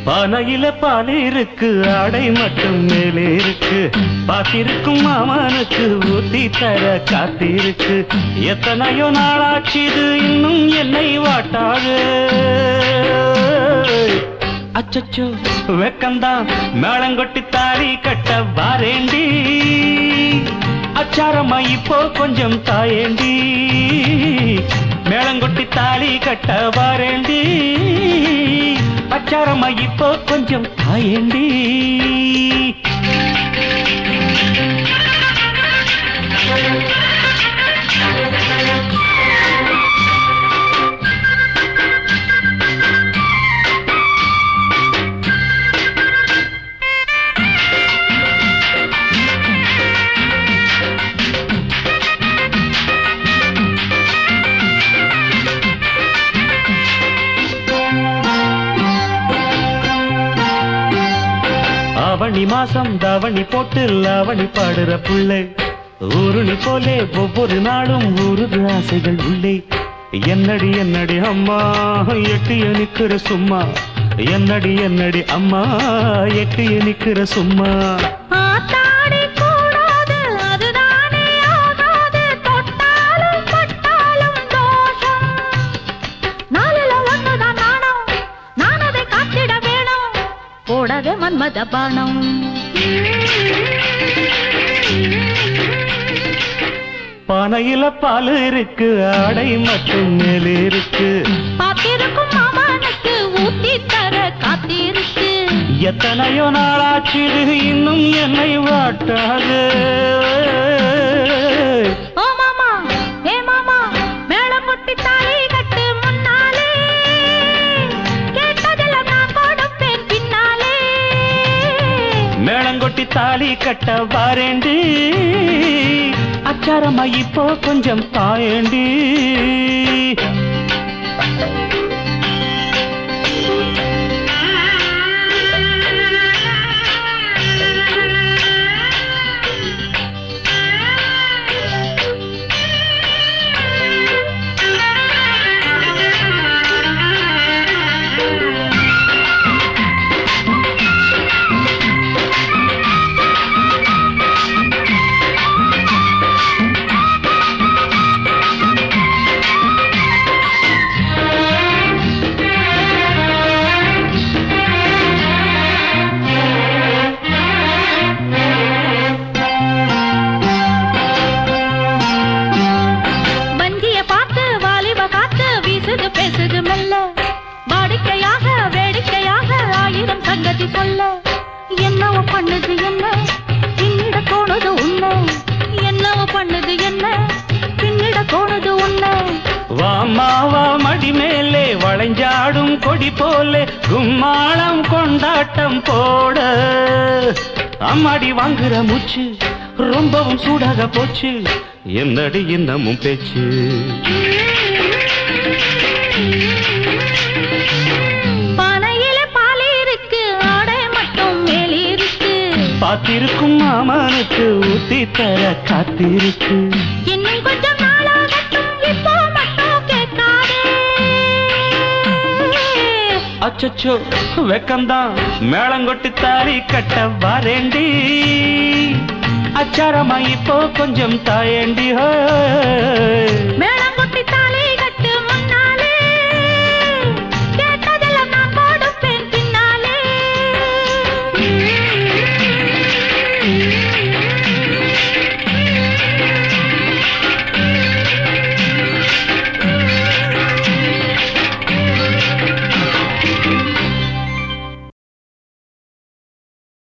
பானையில பால் இருக்கு ஆடை மட்டும் மேலே இருக்கு பாத்திருக்கும் மாமனுக்கு ஊத்தி தர காத்திருக்கு எத்தனையோ நாளாச்சுது இன்னும் என்னை வாட்டாது அச்சச்சோ வெக்கந்தான் மேளங்கொட்டி தாலி கட்ட வாரேண்டி அச்சாரம்மா இப்போ கொஞ்சம் தாயேண்டி மேளங்கொட்டி தாலி கட்ட வாரேண்டி அச்சாரம்மா இப்போ கொஞ்சம் தாயேண்டி ஆவணி மாசம் தாவணி போட்டு லாவணி பாடுற புள்ளை ஊருணி போலே ஒவ்வொரு நாளும் ஊருது ஆசைகள் உள்ளே என்னடி என்னடி அம்மா எட்டிய நிக்கிற சும்மா என்னடி என்னடி அம்மா எட்டிய நிக்கிற சும்மா ஆத்தாடி கூடாது அதுதானே ஆகாது தொட்டாலும் பட்டாலும் தோஷம் நாலுல ஒண்ணுதான் நாணம் நான் அதை காத்திட வேணும் போடாத மன்மத பானம் பானையில பால் இருக்கு ஆடை மட்டும் மேலே இருக்கு பார்த்திருக்கும் மாமனுக்கு ஊத்தி தர காத்திருக்கு எத்தனையோ நாளாச்சு இன்னும் என்னை வாட்டாது ஓ மாமா ஏ மாமா மேளம் கொட்டி தாலி கட்டு முன்னாலே கேட்டதெல்லாம் நான் கொடுப்பேன் பின்னாலே மேளங்கொட்டி தாலி கட்ட வாரேண்டி அச்சாரம்மா இப்போ கொஞ்சம் தாயேண்டி வஞ்சிய பார்த்து வாலிப காத்து வீசுது பேசுது மெல்ல வாடிக்கையாக வேடிக்கையாக ஆயிரம் சங்கதி சொல்ல என்னவோ பண்ணுது என்ன பின்னிட தோணுது உன்ன என்னவோ பண்ணுது என்ன பின்னிட தோணுது உன்ன வாமாவா மடி மேலே வளைஞ்சாடும் கொடி போலே கும்மாளம் கொண்டாட்டம் போட அம்மாடி வாங்குற மூச்சு ரொம்பவும் சூடாக போச்சு என்னடி இன்னமும் பேச்சு பானையில பால் இருக்கு ஆடை மட்டும் மேலே இருக்கு பாத்திருக்கும் மாமனுக்கு ஊத்தி தர காத்திருக்கு இன்னும் கொஞ்சம் நாளாகட்டும் இப்போ மட்டும் கேட்காதே அச்சச்சோ வெக்கம்தான் மேளங்கொட்டி தாலி கட்ட வரேண்டி அச்சாரமா இப்போ கொஞ்சம் தாயேண்டி ஹோய்